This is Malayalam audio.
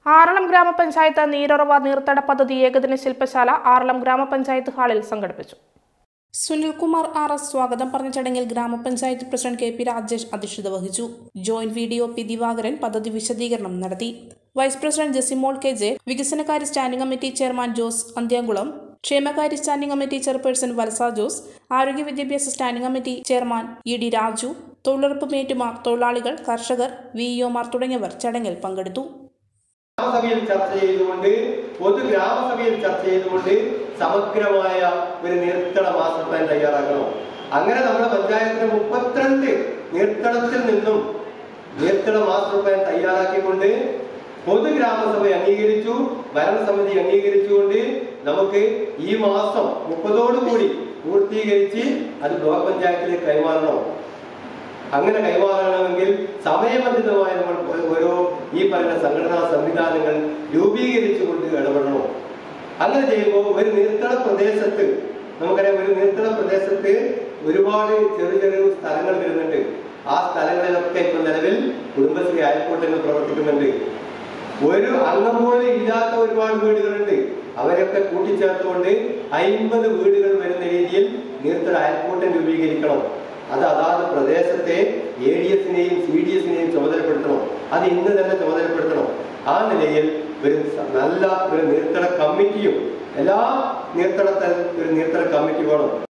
ആറളം ഗ്രാമപഞ്ചായത്ത് നീരുറവ നീർത്തട പദ്ധതി ഏകദിന ശില്പശാല ആറളം ഗ്രാമപഞ്ചായത്ത് ഹാളിൽ സംഘടിപ്പിച്ചു സുനിൽകുമാർ ആർ എസ് സ്വാഗതം പറഞ്ഞ ചടങ്ങിൽ ഗ്രാമപഞ്ചായത്ത് പ്രസിഡന്റ് കെ പി രാജേഷ് അധ്യക്ഷത വഹിച്ചു joint V D O P Divakaran പദ്ധതി വിശദീകരണം നടത്തി vice president Jessymol K J വികസനകാര്യ standing committee chairman Jose Anthyamkulam ക്ഷേമകാര്യ standing committee chairperson Valsa Jose ആരോഗ്യ വിദ്യാഭ്യാസ standing committee chairman E D Raju തൊഴിലുറപ്പ് മേറ്റുമാർ തൊഴിലാളികൾ കർഷകർ വിഇഒമാർ തുടങ്ങിയവർ ചടങ്ങിൽ പങ്കെടുത്തു ഗ്രാമസഭയിൽ ചർച്ച ചെയ്തുകൊണ്ട് പൊതു ഗ്രാമസഭയിൽ ചർച്ച ചെയ്തുകൊണ്ട് സമഗ്രമായ ഒരു നീർത്തട മാസ്റ്റർ പ്ലാൻ തയ്യാറാക്കണം അങ്ങനെ നമ്മുടെ പഞ്ചായത്തിന് മുപ്പത്തിരണ്ട് നീർത്തടത്തിൽ നിന്നും നീർത്തട മാസ്റ്റർ പ്ലാൻ തയ്യാറാക്കിക്കൊണ്ട് പൊതു ഗ്രാമസഭ അംഗീകരിച്ചു ഭരണസമിതി അംഗീകരിച്ചുകൊണ്ട് നമുക്ക് ഈ മാസം മുപ്പതോടുകൂടി പൂർത്തീകരിച്ച് അത് ബ്ലോക്ക് പഞ്ചായത്തിലേക്ക് കൈമാറണം അങ്ങനെ കൈമാറണമെങ്കിൽ സമയബന്ധിതമായി നമ്മൾ ഓരോ ഈ പറയുന്ന സംഘടനാ സംവിധാനങ്ങൾ രൂപീകരിച്ചുകൊണ്ട് ഇടപെടണം അങ്ങനെ ചെയ്യുമ്പോൾ ഒരു നീർത്തട പ്രദേശത്ത് നമുക്കറിയാം ഒരു നീർത്തട പ്രദേശത്ത് ഒരുപാട് ചെറു ചെറിയ സ്ഥലങ്ങൾ വരുന്നുണ്ട് ആ സ്ഥലങ്ങളിലൊക്കെ ഇപ്പൊ നിലവിൽ കുടുംബശ്രീ അയൽക്കൂട്ടങ്ങൾ പ്രവർത്തിക്കുന്നുണ്ട് ഒരു അംഗം പോലും ഇല്ലാത്ത ഒരുപാട് വീടുകളുണ്ട് അവരൊക്കെ കൂട്ടിച്ചേർത്തുകൊണ്ട് അയിമ്പത് വീടുകൾ വരുന്ന രീതിയിൽ നീർത്തട അയൽക്കൂട്ടം രൂപീകരിക്കണം അത് അതാത് പ്രദേശത്തെ എ ഡി എസിനെയും സി ഡി എസിനെയും ചുമതലപ്പെടുത്തണം അത് ഇന്ന് തന്നെ ചുമതലപ്പെടുത്തണം ആ നിലയിൽ ഒരു സ- നല്ല ഒരു നീർത്തട കമ്മിറ്റിയും എല്ലാ നീർത്തട തല- ഒരു നീർത്തട കമ്മിറ്റി വേണം